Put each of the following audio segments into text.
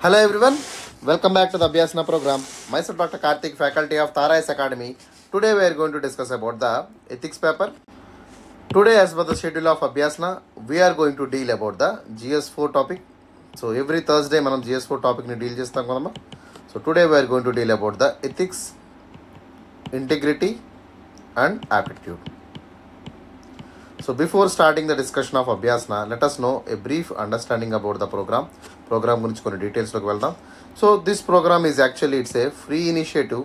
Hello everyone, welcome back to the Abhyasana program. Myself Dr. Karthik, faculty of Tarais Academy. Today we are going to discuss about the ethics paper. Today as per the schedule of Abhyasana, we are going to deal about the GS4 topic. So every Thursday మనం GS4 topic ని deal చేస్తాం కదమ్మా so today we are going to deal about the ethics integrity and aptitude So before starting the discussion of Abhyasana, let us know a brief understanding about the program. Program గురించి కొన్ని డీటెయిల్స్లోకి వెళ్దాం so this program is actually it's a free initiative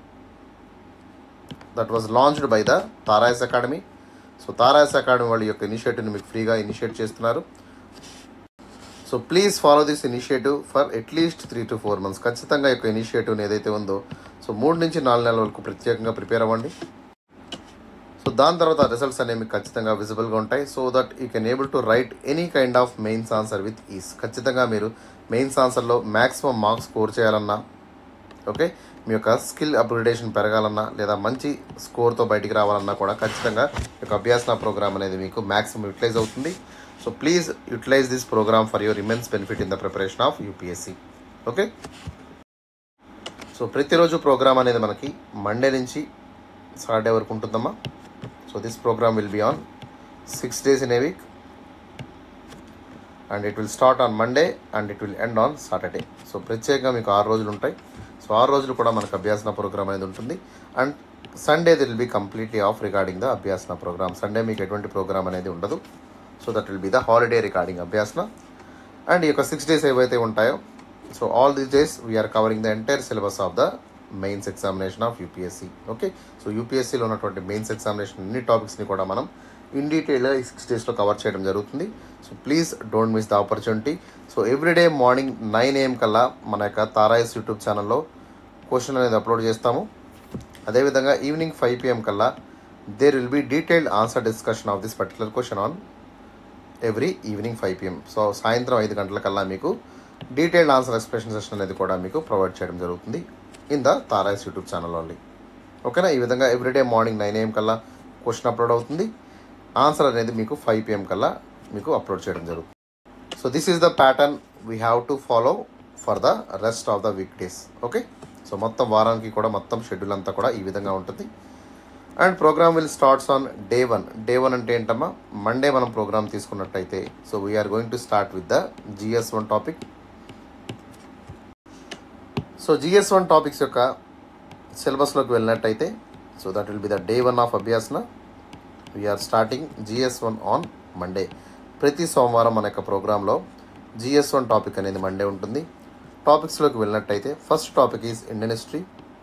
that was launched by the Tarayas academy so Tarayas academy వాళ్ళ యొక్క ఇనిషియేటివ్ని మీకు ఫ్రీగా initiate చేస్తున్నారు so please follow this initiative for at least three to four months ఖచ్చితంగా ఈ యొక్క ఇనిషియేటివ్ ఏదైతే ఉందో సో మూడు నుంచి నాలుగు నెలల వరకు ప్రత్యేకంగా ప్రిపేర్ అవ్వండి సో దాని తర్వాత రిజల్ట్స్ అనేవి మీకు ఖచ్చితంగా విజిబుల్గా ఉంటాయి so that you can able to write any kind of mains answer with ease ఖచ్చితంగా మీరు మెయిన్స్ ఆన్సర్లో మ్యాక్సిమం మార్క్స్ స్కోర్ చేయాలన్నా ఓకే మీ యొక్క స్కిల్ అప్గ్రేడేషన్ పెరగాలన్నా లేదా మంచి స్కోర్తో బయటికి రావాలన్నా కూడా ఖచ్చితంగా ఈ యొక్క అభ్యాసన ప్రోగ్రామ్ అనేది మీకు మ్యాక్సిమం యూటిలైజ్ అవుతుంది so please utilize this program for your immense benefit in the preparation of UPSC okay so ప్రతిరోజు ప్రోగ్రామ్ అనేది మనకి మండే నుంచి సాటర్డే వరకు ఉంటుందమ్మా so this program will be on six days in a week and it will start on Monday and it will end on Saturday so ప్రత్యేకంగా మీకు ఆరు రోజులు ఉంటాయి సో ఆరు రోజులు కూడా మనకు అభ్యాసన ప్రోగ్రామ్ అనేది ఉంటుంది and Sunday this will be completely off regarding the అభ్యాసన program Sunday మీకు ఎటువంటి ప్రోగ్రామ్ అనేది ఉండదు so that will be the holiday regarding Abhyasana and ఈ యొక్క సిక్స్ డేస్ ఏవైతే ఉంటాయో so all these days we are covering the entire syllabus of the mains examination of UPSC okay so యూపీఎస్సీలో ఉన్నటువంటి మెయిన్స్ ఎగ్జామినేషన్ అన్ని టాపిక్స్ని కూడా మనం ఇన్ డీటెయిల్గా ఈ సిక్స్ డేస్లో కవర్ చేయడం జరుగుతుంది so please don't miss the opportunity so everyday morning nine AM కల్లా మన యొక్క తారాయిస్ యూట్యూబ్ ఛానల్లో క్వశ్చన్ అనేది అప్లోడ్ చేస్తాము అదేవిధంగా ఈవినింగ్ ఫైవ్ పిఎం కల్లా there will be detailed answer discussion of this particular question on every evening five PM so సాయంత్రం ఐదు గంటల కల్లా మీకు డీటెయిల్డ్ ఆన్సర్ ఎక్స్ప్రెషన్ సెషన్ అనేది కూడా మీకు ప్రొవైడ్ చేయడం జరుగుతుంది in the Tarayas YouTube channel only ఓకేనా ఈ విధంగా ఎవ్రీడే మార్నింగ్ నైన్ ఏఎం కల్లా క్వశ్చన్ అప్లోడ్ అవుతుంది ఆన్సర్ అనేది మీకు ఫైవ్ పిఎం కల్లా మీకు అప్లోడ్ చేయడం జరుగుతుంది so this is the pattern we have to follow for the rest of the week days okay so మొత్తం వారానికి కూడా మొత్తం షెడ్యూల్ అంతా కూడా ఈ విధంగా ఉంటుంది and program will starts on day one day one అంటే ఏంటమ్మా మండే మనం ప్రోగ్రామ్ తీసుకున్నట్టయితే so we are going to start with the GS one topic so GS one topics యొక్క సిలబస్లోకి వెళ్ళినట్టయితే so that will be the day one of Abhyasana we are starting GS one on Monday ప్రతి సోమవారం మన యొక్క ప్రోగ్రాంలో జిఎస్ వన్ టాపిక్ అనేది Monday ఉంటుంది టాపిక్స్లోకి వెళ్ళినట్టయితే first topic is Indian history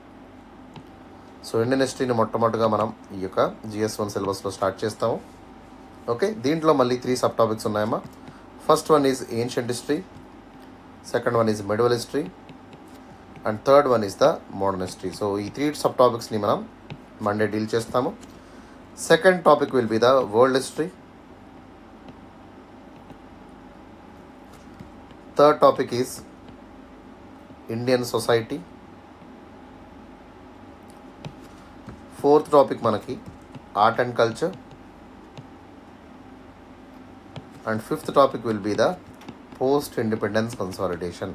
so Indian హిస్టరీని మొట్టమొదటిగా మనం ఈ యొక్క జిఎస్ వన్ సిలబస్లో స్టార్ట్ చేస్తాము ఓకే దీంట్లో మళ్ళీ త్రీ సబ్ టాపిక్స్ ఉన్నాయమ్మా first one is ancient history second one is medieval history and third one is the modern history so ఈ త్రీ సబ్ టాపిక్స్ని మనం మండే డీల్ చేస్తాము second topic will be the world history third topic is Indian society fourth topic మనకి art and culture and fifth topic will be the post independence consolidation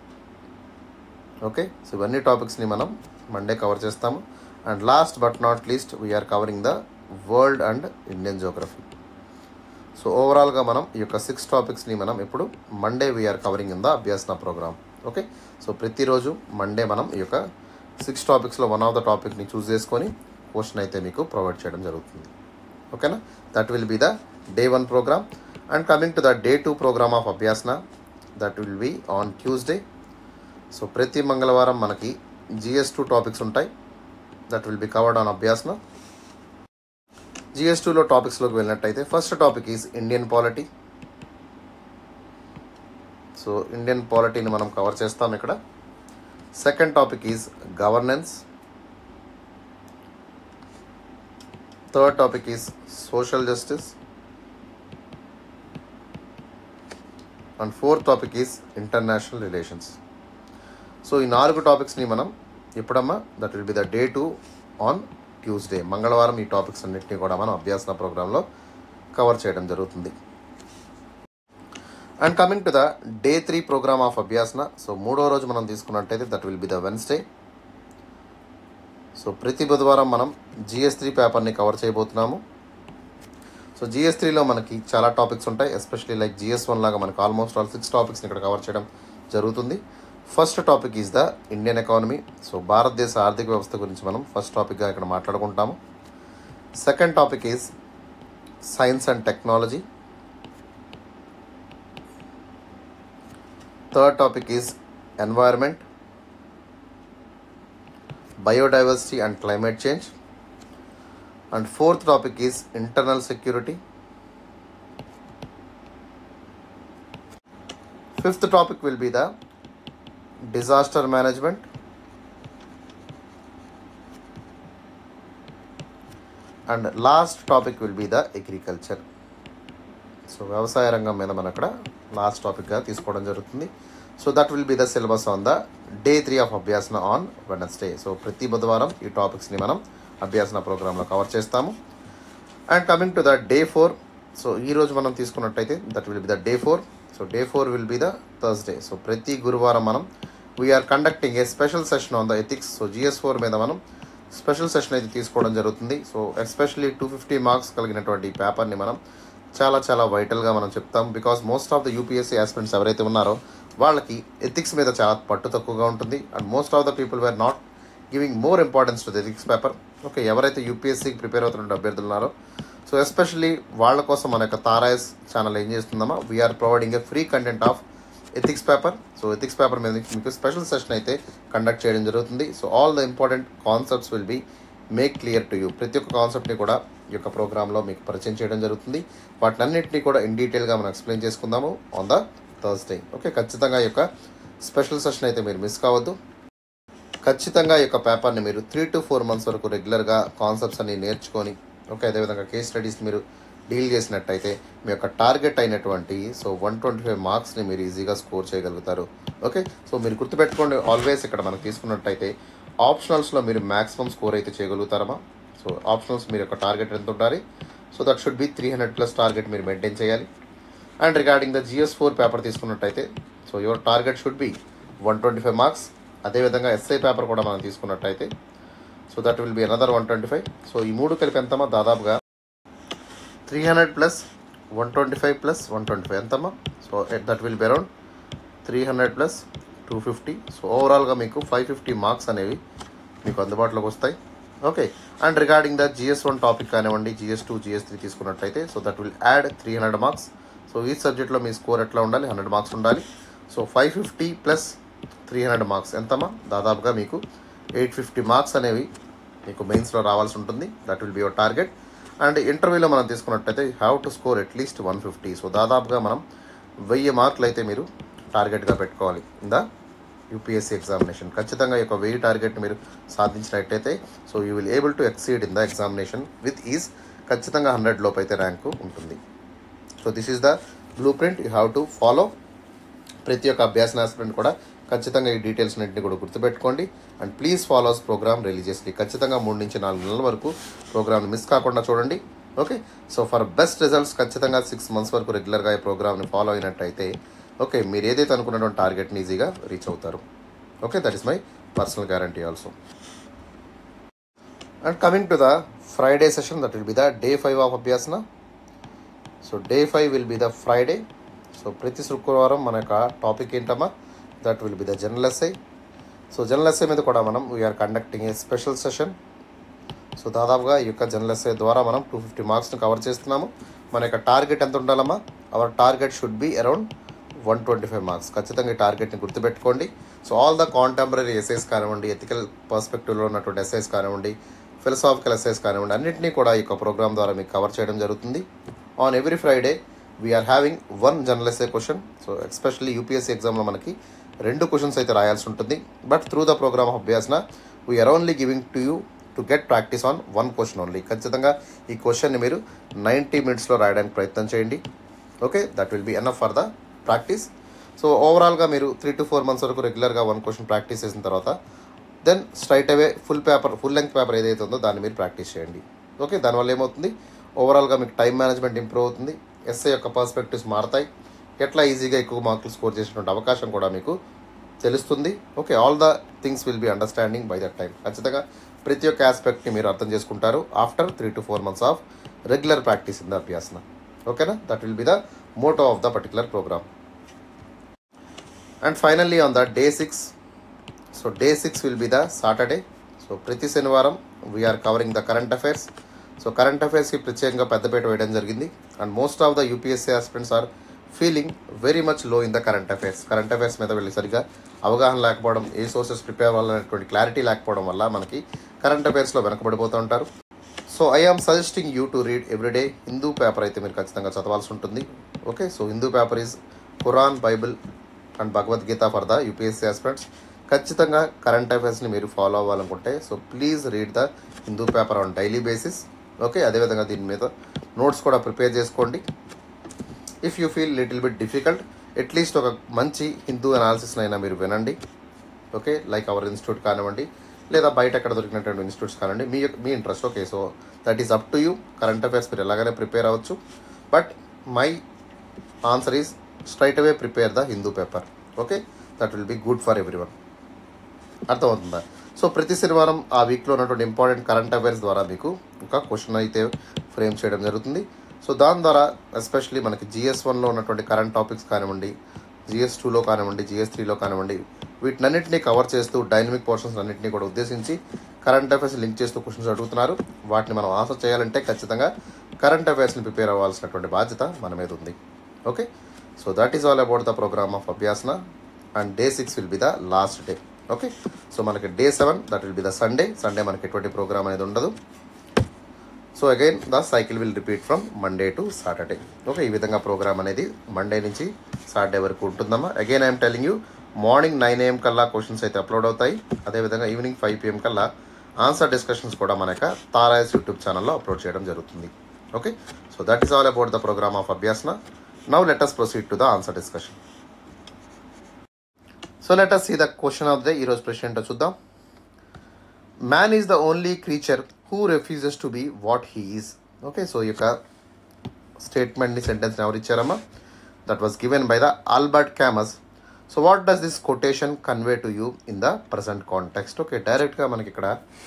okay so ఇవన్నీ టాపిక్స్ని మనం Monday cover చేస్తాము and last but not least we are covering the world and Indian geography so ఓవరాల్గా మనం ఈ యొక్క six టాపిక్స్ని మనం ఇప్పుడు Monday we are covering in the అభ్యాసన program okay so ప్రతిరోజు మండే మనం ఈ యొక్క సిక్స్ టాపిక్స్లో వన్ ఆఫ్ ద టాపిక్ని చూస్ చేసుకొని క్వశ్చన్ అయితే మీకు ప్రొవైడ్ చేయడం జరుగుతుంది ఓకేనా that will be the day one program and coming to the day two program of Abhyasana that will be on Tuesday so ప్రతి మంగళవారం మనకి జిఎస్ టూ టాపిక్స్ ఉంటాయి that will be covered on Abhyasana GS టూలో టాపిక్స్లోకి వెళ్ళినట్టయితే first topic is Indian polity so Indian పాలిటీని మనం cover చేస్తాం ఇక్కడ second topic is governance third topic is social justice and fourth topic is international relations so ఈ నాలుగు టాపిక్స్ని మనం ఎప్పుడమ్మా that will be the day two on Tuesday మంగళవారం ఈ టాపిక్స్ అన్నింటినీ కూడా మనం అభ్యాసన ప్రోగ్రాంలో కవర్ చేయడం జరుగుతుంది and coming to the day three program of Abhyasana so మూడో రోజు మనం తీసుకున్నట్టయితే that will be the Wednesday so ప్రతి బుధవారం మనం జిఎస్ త్రీ పేపర్ని కవర్ చేయబోతున్నాము సో జిఎస్ త్రీలో మనకి చాలా టాపిక్స్ ఉంటాయి ఎస్పెషలీ లైక్ జిఎస్ వన్ లాగా మనకి ఆల్మోస్ట్ ఆల్ సిక్స్ టాపిక్స్ని ఇక్కడ కవర్ చేయడం జరుగుతుంది first topic is the Indian economy so భారతదేశ ఆర్థిక వ్యవస్థ గురించి మనం ఫస్ట్ టాపిక్గా ఇక్కడ మాట్లాడుకుంటాము second topic is science and technology third topic is environment biodiversity and climate change and fourth topic is internal security fifth topic will be the disaster management and last topic will be the agriculture so వ్యవసాయ రంగం మీద మనం అక్కడ last టాపిక్గా తీసుకోవడం జరుగుతుంది so that will be the syllabus on the day three of Abhyasana on Wednesday so ప్రతి బుధవారం ఈ టాపిక్స్ని మనం అభ్యాసన ప్రోగ్రాంలో కవర్ చేస్తాము and coming to the day four so ఈ రోజు మనం తీసుకున్నట్టయితే that will be the day four so day four will be the Thursday so ప్రతి గురువారం మనం we are conducting a special session on the ethics so GS four మీద మనం special session అయితే తీసుకోవడం జరుగుతుంది so especially two fifty marks కలిగినటువంటి ఈ పేపర్ని మనం చాలా చాలా వైటల్గా మనం చెప్తాం because most of the UPSC aspirants ఎవరైతే ఉన్నారో వాళ్ళకి ఎథిక్స్ మీద చాలా పట్టు తక్కువగా ఉంటుంది and most of the people were not giving more importance to the ethics paper okay ఎవరైతే యూపీఎస్సీకి ప్రిపేర్ అవుతున్న అభ్యర్థులు ఉన్నారో సో ఎస్పెషల్లీ వాళ్ళ కోసం మన యొక్క తారాయస్ ఛానల్ ఏం చేస్తుందమ్మా we are providing a free content of ethics paper so ethics paper మీద మీకు స్పెషల్ సెషన్ అయితే కండక్ట్ చేయడం జరుగుతుంది so all the important concepts will be make clear to you ప్రతి ఒక్క కాన్సెప్ట్ని కూడా ఈ యొక్క ప్రోగ్రాంలో మీకు పరిచయం చేయడం జరుగుతుంది వాటినన్నింటినీ కూడా ఇన్ డీటెయిల్గా మనం ఎక్స్ప్లెయిన్ చేసుకుందాము ఆన్ ద థర్స్డే ఓకే ఖచ్చితంగా ఈ యొక్క స్పెషల్ సెషన్ అయితే మీరు మిస్ కావద్దు ఖచ్చితంగా ఈ యొక్క పేపర్ని మీరు త్రీ టు ఫోర్ మంత్స్ వరకు రెగ్యులర్గా కాన్సెప్ట్స్ అన్ని నేర్చుకొని ఓకే అదేవిధంగా కేస్ స్టడీస్ మీరు డీల్ చేసినట్టయితే మీ యొక్క టార్గెట్ అయినటువంటి సో వన్ ట్వంటీ ఫైవ్ మార్క్స్ని మీరు ఈజీగా స్కోర్ చేయగలుగుతారు ఓకే సో మీరు గుర్తుపెట్టుకోండి ఆల్వేస్ ఇక్కడ మనం తీసుకున్నట్టయితే ఆప్షనల్స్లో మీరు మ్యాక్సిమం స్కోర్ అయితే చేయగలుగుతారమ్మా సో ఆప్షనల్స్ మీరు యొక్క టార్గెట్ ఎంత ఉండాలి so that should be three hundred plus target మీరు మెయింటైన్ చేయాలి and regarding the GS four paper తీసుకున్నట్టయితే so your target should be one twenty five marks అదేవిధంగా ఎస్ఐ పేపర్ కూడా మనం తీసుకున్నట్టయితే so that will be another one twenty five so ఈ మూడు కలిపి ఎంతమ్మా దాదాపుగా three hundred plus one twenty five plus one twenty five ఎంతమ్మా so that will be around three hundred plus two fifty so ఓవరాల్గా మీకు ఫైవ్ ఫిఫ్టీ మార్క్స్ అనేవి మీకు అందుబాటులోకి వస్తాయి okay and regarding the GS one topic కానివ్వండి GS two GS three తీసుకున్నట్లయితే so that will add three hundred marks so ఈ సబ్జెక్ట్లో మీ స్కోర్ ఎట్లా ఉండాలి హండ్రెడ్ మార్క్స్ ఉండాలి so five fifty plus three hundred marks ఎంతమ్మా దాదాపుగా మీకు ఎయిట్ ఫిఫ్టీ మార్క్స్ అనేవి మీకు మెయిన్స్లో రావాల్సి ఉంటుంది that will be your target అండ్ ఇంటర్వ్యూలో మనం తీసుకున్నట్టయితే have to score at least one fifty so దాదాపుగా మనం వెయ్యి మార్కులు అయితే మీరు టార్గెట్గా పెట్టుకోవాలి ఇన్ ద యూపీఎస్సీ ఎగ్జామినేషన్ ఖచ్చితంగా ఈ యొక్క వెయ్యి టార్గెట్ మీరు సాధించినట్టయితే so you will able to exceed in the examination with is ఖచ్చితంగా హండ్రెడ్ లోపు అయితే ర్యాంకు ఉంటుంది so this is the blue print you have to follow ప్రతి ఒక్క అభ్యాసన ఆస్పిరెంట్ కూడా ఖచ్చితంగా ఈ డీటెయిల్స్ అన్నింటినీ కూడా గుర్తుపెట్టుకోండి and please follows program religiously ఖచ్చితంగా మూడు నుంచి నాలుగు నెలల వరకు ప్రోగ్రామ్ని మిస్ కాకుండా చూడండి okay so for best results ఖచ్చితంగా సిక్స్ మంత్స్ వరకు రెగ్యులర్గా ఈ ప్రోగ్రామ్ని ఫాలో అయినట్టయితే ఓకే మీరు ఏదైతే అనుకున్నటువంటి టార్గెట్ని ఈజీగా రీచ్ అవుతారు okay that is my personal guarantee also and coming to the Friday session that will be the day five of Abhyasana so day five will be the Friday so ప్రతి శుక్రవారం మన యొక్క టాపిక్ ఏంటమ్మా that will be the general essay so general essay మీద కూడా మనం we are conducting a special session so దాదాపుగా ఈ యొక్క జనరల్ ఎస్ఐ ద్వారా మనం టూ ఫిఫ్టీ మార్క్స్ని కవర్ చేస్తున్నాము మన యొక్క టార్గెట్ ఎంత ఉండాలమ్మా our target should be around one twenty five marks ఖచ్చితంగా ఈ టార్గెట్ని గుర్తుపెట్టుకోండి so all the contemporary essays కానివ్వండి ఎథికల్ పర్స్పెక్టివ్లో ఉన్నటువంటి ఎస్ఐస్ కానివ్వండి ఫిలసాఫికల్ ఎస్ఐస్ కానివ్వండి అన్నింటినీ కూడా ఈ యొక్క ప్రోగ్రామ్ ద్వారా మీకు కవర్ చేయడం జరుగుతుంది on every Friday we are having one general essay question so especially UPSC ఎగ్జామ్లో మనకి రెండు క్వశ్చన్స్ అయితే రాయాల్సి ఉంటుంది but through the program of Abhyasana we are only giving to you to get practice on one question only ఖచ్చితంగా ఈ క్వశ్చన్ని మీరు నైంటీ మినిట్స్లో రాయడానికి ప్రయత్నం చేయండి okay that will be enough for the practice so ఓవరాల్గా మీరు త్రీ టు ఫోర్ మంత్స్ వరకు రెగ్యులర్గా వన్ క్వశ్చన్ ప్రాక్టీస్ చేసిన తర్వాత then straight away full paper full length paper ఏదైతే ఉందో దాన్ని మీరు ప్రాక్టీస్ చేయండి ఓకే దానివల్ల ఏమవుతుంది ఓవరాల్గా మీకు టైం మేనేజ్మెంట్ ఇంప్రూవ్ అవుతుంది ఎస్ఏ యొక్క పర్స్పెక్టివ్స్ మారుతాయి ఎట్లా ఈజీగా ఎక్కువ మార్కులు స్కోర్ చేసినటువంటి అవకాశం కూడా మీకు తెలుస్తుంది okay all the things will be understanding by that time ఖచ్చితంగా ప్రతి ఒక్క ఆస్పెక్ట్ని మీరు అర్థం చేసుకుంటారు after three to four months of regular practice in the Abhyasana ఓకేనా that will be the motto of the particular program and finally on the day six so day six will be the Saturday so ప్రతి శనివారం we are covering the current affairs so current అఫైర్స్కి ప్రత్యేకంగా పెద్దపీట వేయడం జరిగింది and most of the UPSC aspirants are feeling very much low in the current affairs current affairs మీద వెళ్ళి సరిగా అవగాహన లేకపోవడం ఏ సోర్సెస్ ప్రిపేర్ అవ్వాలనేటువంటి క్లారిటీ లేకపోవడం వల్ల మనకి కరెంట్ అఫైర్స్లో వెనకబడిపోతూ ఉంటారు so I am suggesting you to read everyday Hindu paper అయితే మీరు ఖచ్చితంగా చదవాల్సి ఉంటుంది okay so Hindu paper is Quran Bible and Bhagavad Gita for the UPSC aspirants ఖచ్చితంగా కరెంట్ అఫైర్స్ని మీరు ఫాలో అవ్వాలనుకుంటే so please read the Hindu paper on daily basis okay అదేవిధంగా దీని మీద నోట్స్ కూడా ప్రిపేర్ చేసుకోండి if you feel little bit difficult at least ఒక మంచి హిందూ అనాలిసిస్ అయినా మీరు వినండి ఓకే లైక్ అవర్ ఇన్స్టిట్యూట్ కానివ్వండి లేదా బయట ఎక్కడ దొరికినటువంటి ఇన్స్టిట్యూట్స్ కానివ్వండి మీ యొక్క- మీ interest okay so that is up to you current affairs మీరు ఎలాగైనా ప్రిపేర్ అవ్వచ్చు but my answer is straight away prepare the Hindu paper okay that will be good for every one అర్థమవుతుందా సో ప్రతి శనివారం ఆ వీక్లో ఉన్నటువంటి ఇంపార్టెంట్ కరెంట్ అఫైర్స్ ద్వారా మీకు ఒక క్వశ్చన్ అయితే ఫ్రేమ్ చేయడం జరుగుతుంది సో దాని ద్వారా ఎస్పెషలీ మనకి జిఎస్ వన్లో ఉన్నటువంటి కరెంట్ టాపిక్స్ కానివ్వండి జిఎస్ టూలో కానివ్వండి జిఎస్ త్రీలో కానివ్వండి వీటినన్నింటినీ కవర్ చేస్తూ డైనమిక్ పోర్షన్స్ అన్నింటినీ కూడా ఉద్దేశించి కరెంట్ అఫైర్స్ లింక్ చేస్తూ క్వశ్చన్స్ అడుగుతున్నారు వాటిని మనం ఆన్సర్ చేయాలంటే ఖచ్చితంగా కరెంట్ అఫైర్స్ని ప్రిపేర్ అవ్వాల్సినటువంటి బాధ్యత మన మీద ఉంది okay so that is all about the program of అభ్యాసన and day six will be the last day okay so మనకి day seven that will be the Sunday Sunday మనకి ఎటువంటి ప్రోగ్రామ్ అనేది ఉండదు so again the cycle will repeat from Monday to Saturday okay ఈ విధంగా program అనేది Monday నుంచి Saturday వరకు ఉంటుందమ్మా again I'm telling you morning nine AM కల్లా క్వశ్చన్స్ అయితే అప్లోడ్ అవుతాయి అదేవిధంగా ఈవినింగ్ ఫైవ్ పిఎం కల్లా ఆన్సర్ డిస్కషన్స్ కూడా మన యొక్క తారాయస్ యూట్యూబ్ ఛానల్లో అప్లోడ్ చేయడం జరుగుతుంది okay so that is all about the program of Abhyasana now let us proceed to the answer discussion so let us see the question of the ఈరోజు ప్రశ్న ఏంటో చూద్దాం man is the only creature who refuses to be what he is okay so ఈ యొక్క స్టేట్మెంట్ని సెంటెన్స్ని ఎవరు ఇచ్చారమ్మా that was given by the Albert Camus so what does this quotation convey to you in the present context okay డైరెక్ట్గా మనకి ఇక్కడ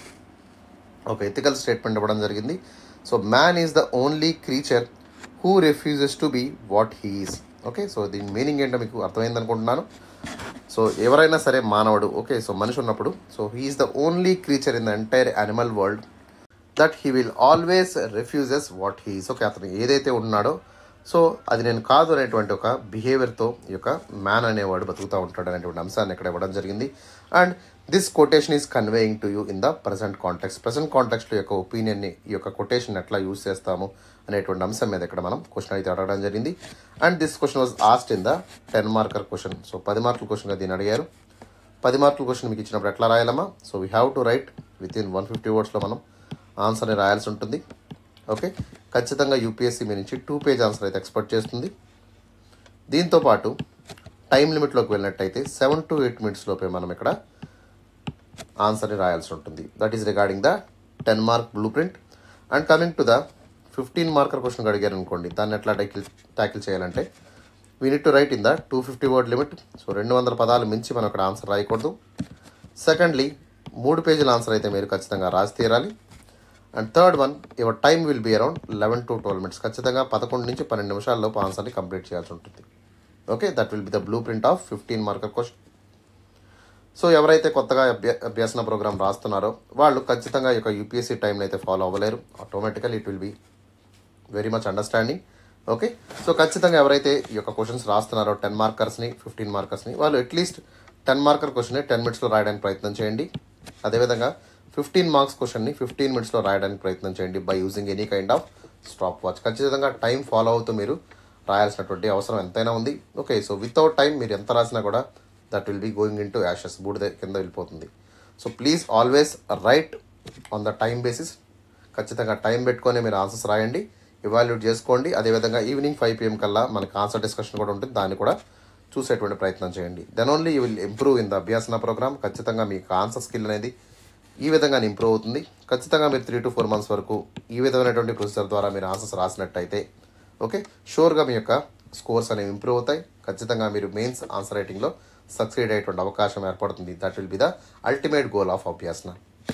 ఒక ఎథికల్ స్టేట్మెంట్ ఇవ్వడం జరిగింది so man is the only creature who refuses to be what he is okay so దీని meaning ఏంటో మీకు అర్థమైంది అనుకుంటున్నాను సో ఎవరైనా సరే మానవుడు ఓకే సో మనిషి ఉన్నప్పుడు so he's the only creature in the entire animal world that he will always refuses what he's okay అతను ఏదైతే ఉన్నాడో సో అది నేను కాదు అనేటువంటి ఒక బిహేవియర్తో ఈ యొక్క మ్యాన్ అనేవాడు బతుకుతూ ఉంటాడు అనేటువంటి అంశాన్ని ఇక్కడ ఇవ్వడం జరిగింది and this quotation is conveying to you in the present context present కాంటెక్స్ట్లో యొక్క ఒపీనియన్ని ఈ యొక్క కొటేషన్ ఎట్లా యూస్ చేస్తాము అనేటువంటి అంశం మీద ఇక్కడ మనం క్వశ్చన్ అయితే అడగడం జరిగింది and this question was asked in the ten marker question so పది మార్కుల క్వశ్చన్గా దీన్ని అడిగారు పది మార్కుల క్వశ్చన్ మీకు ఇచ్చినప్పుడు ఎట్లా రాయాలమ్మా so we have to write within one fifty వర్డ్స్లో మనం ఆన్సర్ని రాయాల్సి ఉంటుంది ఓకే ఖచ్చితంగా యూపీఎస్సీ మీ నుంచి టూ పేజ్ ఆన్సర్ అయితే ఎక్స్పెక్ట్ చేస్తుంది దీంతో పాటు టైం లిమిట్లోకి వెళ్ళినట్టయితే సెవెన్ టు ఎయిట్ మినిట్స్ లోపే మనం ఇక్కడ ఆన్సర్ని రాయాల్సి ఉంటుంది that is regarding the ten mark blue print and coming to the fifteen marker question అడిగారు అనుకోండి దాన్ని ఎట్లా ట్యాకిల్ ట్యాకిల్ చేయాలంటే we need to write in the two fifty word limit so రెండు వందల పదాలు మించి మనం ఇక్కడ ఆన్సర్ రాయకూడదు సెకండ్లీ మూడు పేజీల ఆన్సర్ అయితే మీరు ఖచ్చితంగా రాసి తీరాలి and third one your time will be around eleven to twelve minutes ఖచ్చితంగా పదకొండు నుంచి పన్నెండు నిమిషాల్లోపు ఆన్సర్ని కంప్లీట్ చేయాల్సి ఉంటుంది okay that will be the blue blueprint of fifteen marker question so ఎవరైతే కొత్తగా అభ్య అభ్యాసన ప్రోగ్రామ్ రాస్తున్నారో వాళ్ళు ఖచ్చితంగా ఈ యొక్క యూపీఎస్సీ టైంని అయితే ఫాలో అవ్వలేరు automatically it will be very much understanding okay so ఖచ్చితంగా ఎవరైతే ఈ యొక్క క్వశ్చన్స్ రాస్తున్నారో టెన్ మార్కర్స్ని ఫిఫ్టీన్ మార్కర్స్ని వాళ్ళు అట్లీస్ట్ టెన్ మార్కర్ క్వశ్చన్ని టెన్ మినిట్స్లో రాయడానికి ప్రయత్నం చేయండి అదేవిధంగా ఫిఫ్టీన్ మార్క్స్ క్వశ్చన్ని ఫిఫ్టీన్ మినిట్స్లో రాయడానికి ప్రయత్నం చేయండి by using any kind of stopwatch ఖచ్చితంగా టైం ఫాలో అవుతూ మీరు రాయాల్సినటువంటి అవసరం ఎంతైనా ఉంది ఓకే సో వితౌట్ టైం మీరు ఎంత రాసినా కూడా that will be going into ashes బూడిద కింద వెళ్ళిపోతుంది so please always write on the time basis ఖచ్చితంగా టైం పెట్టుకొని మీరు ఆన్సర్స్ రాయండి ఇవాల్యూట్ చేసుకోండి అదేవిధంగా ఈవినింగ్ ఫైవ్ పిఎం కల్లా మనకి ఆన్సర్ డిస్కషన్ కూడా ఉంటుంది దాన్ని కూడా చూసేటువంటి ప్రయత్నం చేయండి then only you will improve in the అభ్యాసన programme ఖచ్చితంగా మీకు ఆన్సర్ స్కిల్ అనేది ఈ విధంగా ఇంప్రూవ్ అవుతుంది ఖచ్చితంగా మీరు త్రీ టు ఫోర్ మంత్స్ వరకు ఈ విధమైనటువంటి ప్రొసీజర్ ద్వారా మీరు ఆన్సర్స్ రాసినట్టయితే ఓకే షూర్గా మీ యొక్క స్కోర్స్ అనేవి ఇంప్రూవ్ అవుతాయి ఖచ్చితంగా మీరు మెయిన్స్ ఆన్సర్ రైటింగ్లో సక్సీడ్ అయ్యేటువంటి అవకాశం ఏర్పడుతుంది that will be the ultimate goal of అభ్యాసన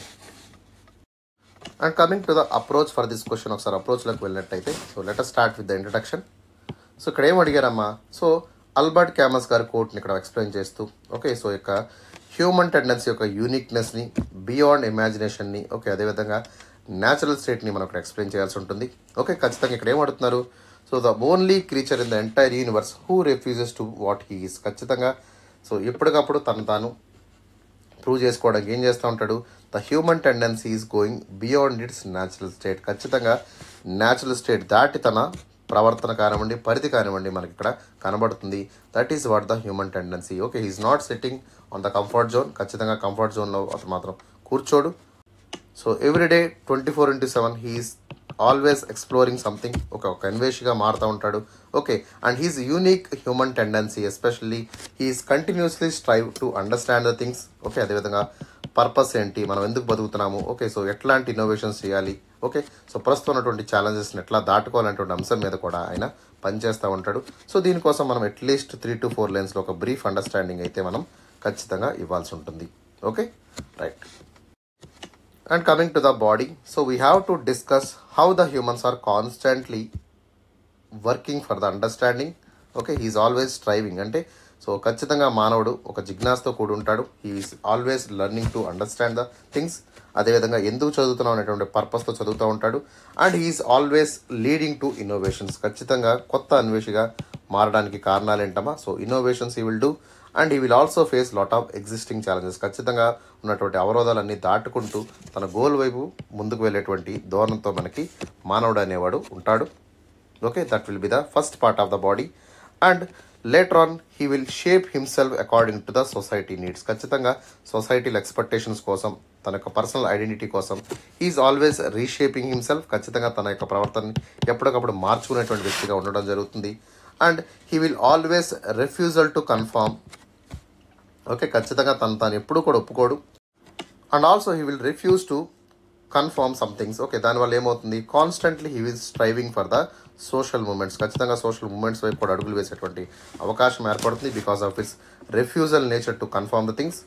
and coming to the approach for this question ఒకసారి అప్రోచ్లోకి వెళ్ళినట్టయితే so let's start with the introduction so ఇక్కడ ఏం అడిగారమ్మా సో అల్బర్ట్ క్యామస్ గారి కోట్ని ఇక్కడ ఎక్స్ప్లెయిన్ చేస్తూ ఓకే సో యొక్క హ్యూమన్ టెండెన్సీ యొక్క యూనిక్నెస్ని బియాండ్ ఇమాజినేషన్ని ఓకే అదేవిధంగా న్యాచురల్ స్టేట్ని మనం ఇక్కడ ఎక్స్ప్లెయిన్ చేయాల్సి ఉంటుంది ఓకే ఖచ్చితంగా ఇక్కడ ఏం అడుగుతున్నారు so the only creature in the entire universe who refuses to what he is ఖచ్చితంగా సో ఎప్పటికప్పుడు తను తాను ప్రూవ్ చేసుకోవడానికి ఏం చేస్తూ ఉంటాడు the human tendency is going beyond its natural state ఖచ్చితంగా న్యాచురల్ స్టేట్ దాటి తన ప్రవర్తన కానివ్వండి పరిధి కానివ్వండి మనకి ఇక్కడ కనబడుతుంది that is what the human tendency okay he's not sitting on the comfort zone ఖచ్చితంగా కంఫర్ట్ జోన్లో అతను మాత్రం కూర్చోడు so everyday twenty four into seven he's always exploring something ఒక ఒక అన్వేషిగా మారుతూ ఉంటాడు okay and he's unique human tendency especially he's continuously strive to understand the things okay అదేవిధంగా పర్పస్ ఏంటి మనం ఎందుకు బతుకుతున్నాము ఓకే సో ఎట్లాంటి ఇన్నోవేషన్స్ చేయాలి ఓకే సో ప్రస్తుతం ఉన్నటువంటి ఛాలెంజెస్ని ఎట్లా దాటుకోవాలనేటువంటి అంశం మీద కూడా ఆయన పనిచేస్తూ ఉంటాడు సో దీనికోసం మనం అట్లీస్ట్ త్రీ టు ఫోర్ లైన్స్లో ఒక బ్రీఫ్ అండర్స్టాండింగ్ అయితే మనం ఖచ్చితంగా ఇవ్వాల్సి ఉంటుంది okay right and coming to the body so we have to discuss how the humans are constantly working for the understanding okay he's always striving అంటే so ఖచ్చితంగా మానవుడు ఒక జిజ్ఞాసతో కూడి ఉంటాడు he's always learning to understand the things అదేవిధంగా ఎందుకు చదువుతున్నాం అనేటువంటి పర్పస్తో చదువుతూ ఉంటాడు and he's always leading to innovations ఖచ్చితంగా కొత్త అన్వేషిగా మారడానికి కారణాలు ఏంటమ్మా so innovations he will do and he will also face lot of existing challenges ఖచ్చితంగా ఉన్నటువంటి అవరోధాలన్నీ దాటుకుంటూ తన గోల్ వైపు ముందుకు వెళ్ళేటువంటి ధోరణితో మనకి మానవుడు అనేవాడు ఉంటాడు okay that will be the first part of the body and later on he will shape himself according to the society needs ఖచ్చితంగా సొసైటీల ఎక్స్పెక్టేషన్స్ కోసం తన యొక్క పర్సనల్ ఐడెంటిటీ కోసం ఈజ్ ఆల్వేస్ రీషేపింగ్ హిమ్సెల్ఫ్ ఖచ్చితంగా తన యొక్క ప్రవర్తనని ఎప్పటికప్పుడు మార్చుకునేటువంటి వ్యక్తిగా ఉండడం జరుగుతుంది and he will always refusal to confirm okay ఖచ్చితంగా తను తాను ఎప్పుడు కూడా ఒప్పుకోడు and also he will refuse to confirm somethings okay దానివల్ల ఏమవుతుంది constantly he will striving for the social movements ఖచ్చితంగా సోషల్ మూమెంట్స్ వైపు కూడా అడుగులు వేసేటువంటి అవకాశం ఏర్పడుతుంది because of its refusal nature to confirm the things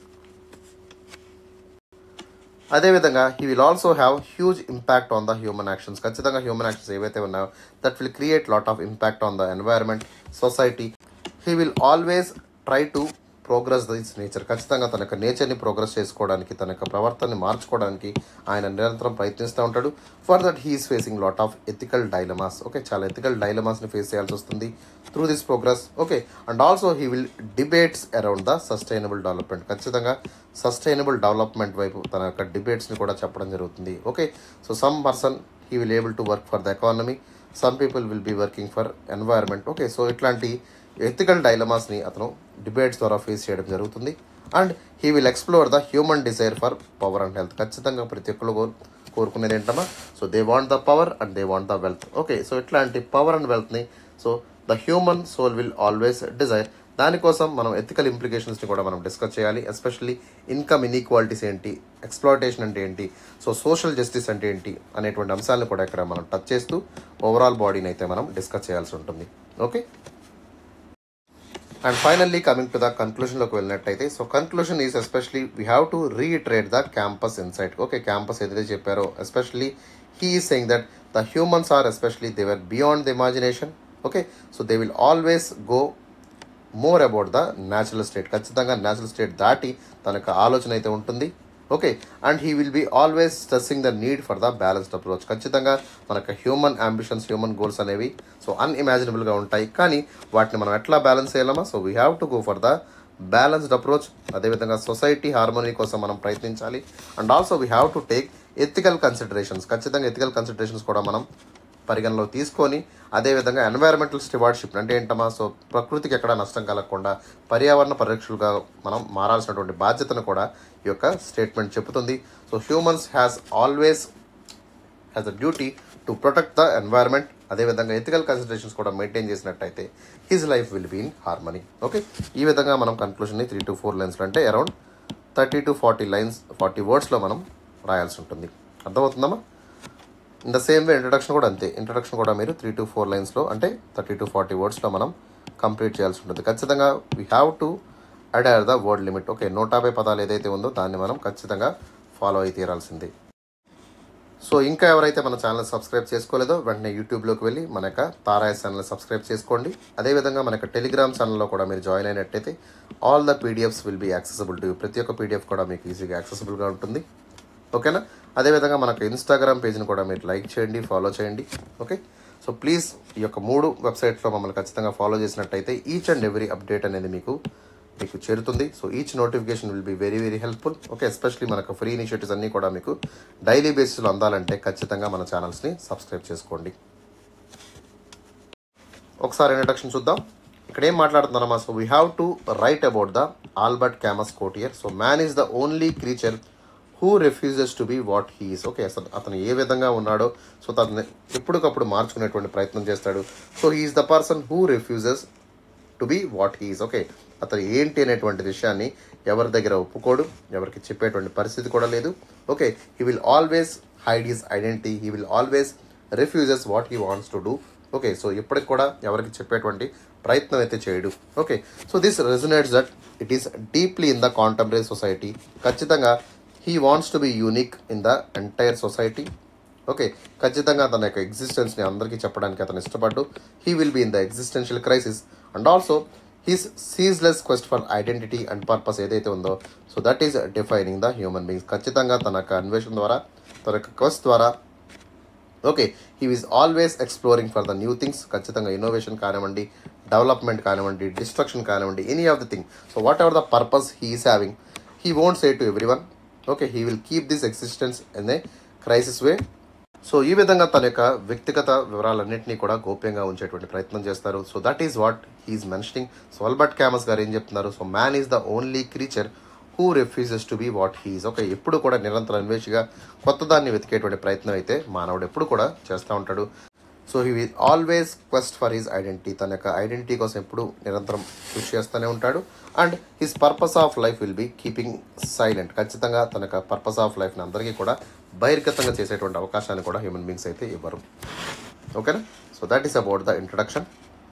అదేవిధంగా he will also have huge impact on the human actions ఖచ్చితంగా హ్యూమన్ యాక్షన్స్ ఏవైతే ఉన్నాయో that will create lot of impact on the environment society he will always try to progress this nature ఖచ్చితంగా తన యొక్క నేచర్ని progress చేసుకోవడానికి తన యొక్క ప్రవర్తనని మార్చుకోవడానికి ఆయన నిరంతరం ప్రయత్నిస్తూ ఉంటాడు for that he's facing lot of ethical dilemmas okay చాలా ఎథికల్ డైలమాస్ని ఫేస్ చేయాల్సి వస్తుంది through this progress okay and also he will debates around the sustainable development ఖచ్చితంగా సస్టైనబుల్ డెవలప్మెంట్ వైపు తన యొక్క డిబేట్స్ని కూడా చెప్పడం జరుగుతుంది okay so some person he will able to work for the economy some people will be working for environment okay so ఇట్లాంటి ethical డైలమాస్ని అతను డిబేట్స్ ద్వారా ఫేస్ చేయడం జరుగుతుంది and he will explore the human desire for power and health ఖచ్చితంగా ప్రతి ఒక్కరు కోరు కోరుకునేది ఏంటమ్మా so they want the power and they want the wealth okay so ఇట్లాంటి పవర్ అండ్ వెల్త్ని so the human soul will always desire దానికోసం మనం ఎథికల్ ఇంప్లికేషన్స్ని కూడా మనం డిస్కస్ చేయాలి ఎస్పెషల్లీ ఇన్కమ్ ఇన్ఈక్వాలిటీస్ ఏంటి ఎక్స్ప్లాయిటేషన్ అంటే ఏంటి సో సోషల్ జస్టిస్ అంటే ఏంటి అనేటువంటి అంశాలను కూడా ఇక్కడ మనం టచ్ చేస్తూ ఓవరాల్ బాడీని అయితే మనం డిస్కస్ చేయాల్సి ఉంటుంది okay and finally coming to the కన్క్లూషన్లోకి వెళ్ళినట్టయితే so conclusion is especially we have to retreat the campus insight okay campus ఏదైతే చెప్పారో especially he is saying that the humans are especially they were beyond the imagination okay so they will always go more about the natural state ఖచ్చితంగా natural state దాటి తన యొక్క ఆలోచన అయితే ఉంటుంది okay and he will be always stressing the need for the balanced approach ఖచ్చితంగా మనకు human ambitions human goals అనేవి సో అన్ఇమాజినబుల్గా ఉంటాయి కానీ వాటిని మనం ఎట్లా బ్యాలెన్స్ చేయాలమా so we have to go for the balanced approach అదేవిధంగా సొసైటీ హార్మోనీ కోసం మనం ప్రయత్నించాలి and also we have to take ethical considerations ఖచ్చితంగా ఎథికల్ కన్సిడరేషన్స్ కూడా మనం పరిగణలో తీసుకొని అదేవిధంగా ఎన్వైరన్మెంటల్ స్టివార్డ్షిప్ అంటే ఏంటమ్మా సో ప్రకృతికి ఎక్కడ నష్టం కలగకుండా పర్యావరణ పరిరక్షకులుగా మనం మారాల్సినటువంటి బాధ్యతను కూడా ఈ యొక్క స్టేట్మెంట్ చెబుతుంది so humans has always has a duty to protect the environment అదేవిధంగా ఎథికల్ కన్సిడరేషన్స్ కూడా మెయింటైన్ చేసినట్టయితే his life will be in harmony okay ఈ విధంగా మనం కన్క్లూషన్ని త్రీ టు ఫోర్ లైన్స్లో అంటే around thirty to forty lines forty వర్డ్స్లో మనం రాయాల్సి ఉంటుంది అర్థమవుతుందమ్మా in the same way introduction కూడా అంతే ఇంట్రడక్షన్ కూడా మీరు త్రీ టు ఫోర్ లైన్స్లో అంటే థర్టీ టు ఫార్టీ వర్డ్స్లో మనం కంప్లీట్ చేయాల్సి ఉంటుంది ఖచ్చితంగా we have to adhere the word limit okay నూట యాభై పదాలు ఏదైతే ఉందో దాన్ని మనం ఖచ్చితంగా ఫాలో అయి తీరాల్సిందే సో ఇంకా ఎవరైతే మన ఛానల్ సబ్స్క్రైబ్ చేసుకోలేదో వెంటనే యూట్యూబ్లోకి వెళ్ళి మన యొక్క తారాయ ఛానల్ సబ్స్క్రైబ్ చేసుకోండి అదేవిధంగా మన యొక్క టెలిగ్రామ్ ఛానల్లో కూడా మీరు జాయిన్ అయినట్టయితే all the PDFs will be accessible to ప్రతి ఒక్క పీడిఎఫ్ కూడా మీకు ఈజీగా యాక్సెసిబుల్గా ఉంటుంది ఓకేనా అదేవిధంగా మనకు ఇన్స్టాగ్రామ్ పేజ్ని కూడా మీరు లైక్ చేయండి ఫాలో చేయండి ఓకే సో ప్లీజ్ ఈ యొక్క మూడు వెబ్సైట్లో మమ్మల్ని ఖచ్చితంగా ఫాలో చేసినట్టయితే ఈచ్ అండ్ ఎవ్రీ అప్డేట్ అనేది మీకు మీకు చేరుతుంది so each notification will be very very helpful okay especially మనకు ఫ్రీ ఇనిషియేటివ్స్ అన్నీ కూడా మీకు డైలీ బేసిస్లో అందాలంటే ఖచ్చితంగా మన ఛానల్స్ని సబ్స్క్రైబ్ చేసుకోండి ఒకసారి ఇంట్రడక్షన్ చూద్దాం ఇక్కడ ఏం మాట్లాడుతున్నారమ్మా so we have to write about the Albert Camus quote here so man is the only creature who refuses to be what he's okay అసలు అతను ఏ విధంగా ఉన్నాడో సో తను ఎప్పటికప్పుడు మార్చుకునేటువంటి ప్రయత్నం చేస్తాడు so he's the person who refuses to be what he's okay అతను ఏంటి అనేటువంటి విషయాన్ని ఎవరి దగ్గర ఒప్పుకోడు ఎవరికి చెప్పేటువంటి పరిస్థితి కూడా లేదు okay he will always hide his identity he will always refuses what he wants to do okay so ఇప్పటికి కూడా ఎవరికి చెప్పేటువంటి ప్రయత్నం అయితే చేయడు okay so this resonates that it is deeply in the contemporary society ఖచ్చితంగా he wants to be unique in the entire society okay ఖచ్చితంగా తన యొక్క ఎగ్జిస్టెన్స్ని అందరికీ చెప్పడానికి అతను ఇష్టపడ్డు he will be in the existential crisis and also he's ceaseless quest for identity and purpose ఏదైతే ఉందో so that is defining the human beings ఖచ్చితంగా తన యొక్క అన్వేషణ ద్వారా తన యొక్క క్వెస్ట్ ద్వారా okay he is always exploring for the new things ఖచ్చితంగా ఇన్నోవేషన్ కానివ్వండి డెవలప్మెంట్ కానివ్వండి డిస్ట్రక్షన్ కానివ్వండి any of the thing so whatever the purpose he is having he won't say to everyone okay he will keep this existence in a crisis way so ఈ విధంగా తన యొక్క వ్యక్తిగత వివరాలన్నింటినీ కూడా గోప్యంగా ఉంచేటువంటి ప్రయత్నం చేస్తారు so that is what he's mentioning so Albert Camus గారు ఏం చెప్తున్నారు so man is the only creature who refuses to be what he's okay ఎప్పుడు కూడా నిరంతర అన్వేషిగా కొత్త దాన్ని వెతికేటువంటి ప్రయత్నం అయితే మానవుడు ఎప్పుడు కూడా చేస్తూ ఉంటాడు so he will always quest for his identity తన యొక్క ఐడెంటిటీ కోసం ఎప్పుడు నిరంతరం కృషి చేస్తూనే ఉంటాడు and his purpose of life will be keeping silent ఖచ్చితంగా తన యొక్క పర్పస్ ఆఫ్ లైఫ్ని అందరికీ కూడా బహిర్గతంగా చేసేటువంటి అవకాశాన్ని కూడా హ్యూమన్ బీయింగ్స్ అయితే ఇవ్వరు ఓకేనా so that is about the introduction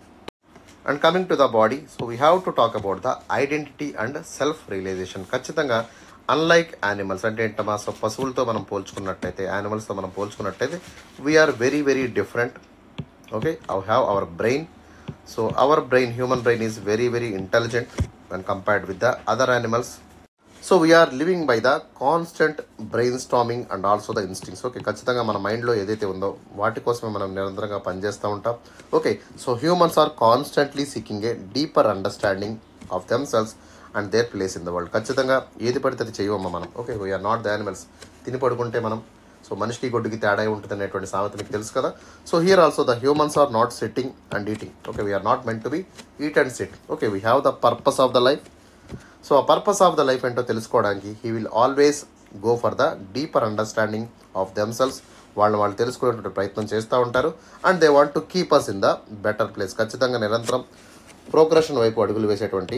and coming to the body so we have to talk about the identity and self realization ఖచ్చితంగా అన్లైక్ యానిమల్స్ అంటే ఏంటమ్మా సో పశువులతో మనం పోల్చుకున్నట్టయితే యానిమల్స్తో మనం పోల్చుకున్నట్టయితే we are very very different okay I have our brain so our brain human brain is very very intelligent when compared with the other animals so we are living by the constant brain storming and also the instincts okay ఖచ్చితంగా మన మైండ్లో ఏదైతే ఉందో వాటి కోసమే మనం నిరంతరంగా పనిచేస్తూ ఉంటాం okay so humans are constantly seeking a deeper understanding of themselves and their place in the world ఖచ్చితంగా ఏది పడితే అది చేయవమ్మా మనం okay we are not the animals తిని పడుకుంటే మనం సో మనిషికి గొడ్డుకి తేడా ఉంటుంది అనేటువంటి సామెత మీకు తెలుసు కదా so here also the humans are not sitting and eating okay we are not meant to be eat and sit okay we have the purpose of the life so ఆ పర్పస్ ఆఫ్ ద లైఫ్ ఏంటో తెలుసుకోవడానికి he will always go for the deeper understanding of themselves వాళ్ళు వాళ్ళు తెలుసుకునేటువంటి ప్రయత్నం చేస్తూ ఉంటారు and they want to keep us in the better place ఖచ్చితంగా నిరంతరం ప్రోగ్రెషన్ వైపు అడుగులు వేసేటువంటి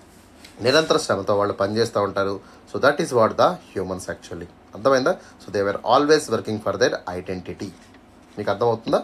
నిరంతర శ్రమతో వాళ్ళు పనిచేస్తూ ఉంటారు so that is what the humans actually అర్థమైందా so they were always working for their identity మీకు అర్థమవుతుందా